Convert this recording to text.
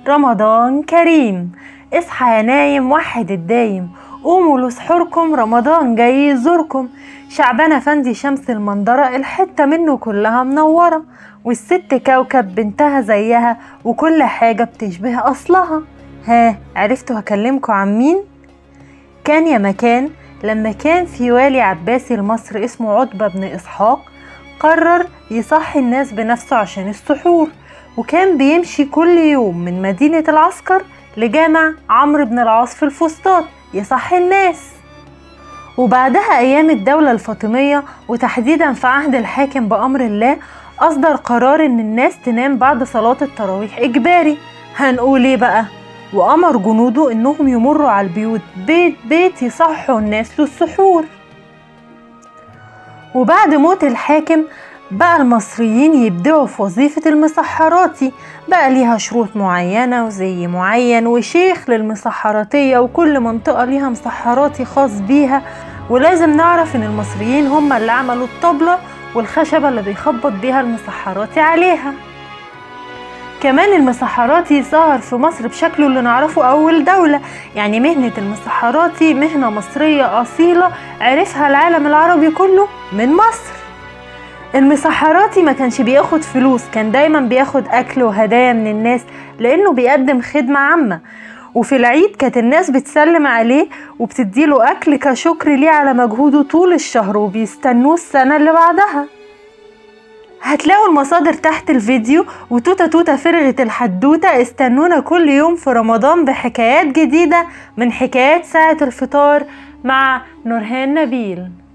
رمضان كريم اصحى يا نايم وحد الدايم قوموا لسحوركم رمضان جاي يزوركم شعبان افندي شمس المنظرة الحتة منه كلها منورة والست كوكب بنتها زيها وكل حاجة بتشبه أصلها ها عرفتوا هكلمكوا عن مين؟ كان يا مكان لما كان في والي عباسي لمصر اسمه عتبة بن إسحاق قرر يصحي الناس بنفسه عشان السحور وكان بيمشي كل يوم من مدينة العسكر لجامع عمرو بن العاص في الفسطاط يصحي الناس وبعدها أيام الدولة الفاطمية وتحديدا في عهد الحاكم بأمر الله أصدر قرار إن الناس تنام بعد صلاة التراويح إجباري هنقول إيه بقى؟ وأمر جنوده إنهم يمروا على البيوت بيت بيت يصحوا الناس للسحور وبعد موت الحاكم بقى المصريين يبدعوا في وظيفة المسحراتي بقى ليها شروط معينة وزي معين وشيخ للمسحراتية وكل منطقة ليها مسحراتي خاص بيها ولازم نعرف ان المصريين هم اللي عملوا الطبلة والخشبة اللي بيخبط بيها المسحراتي عليها كمان المسحراتي ظهر في مصر بشكله اللي نعرفه أول دولة يعني مهنة المسحراتي مهنة مصرية أصيلة عرفها العالم العربي كله من مصر المسحراتي ما كانش بياخد فلوس كان دايما بياخد أكل وهدايا من الناس لأنه بيقدم خدمة عامة وفي العيد كانت الناس بتسلم عليه وبتديله أكل كشكر ليه على مجهوده طول الشهر وبيستنوه السنة اللي بعدها هتلاقوا المصادر تحت الفيديو وتوتة توتة فرغة الحدوتة استنونا كل يوم في رمضان بحكايات جديدة من حكايات ساعة الفطار مع نورهان نبيل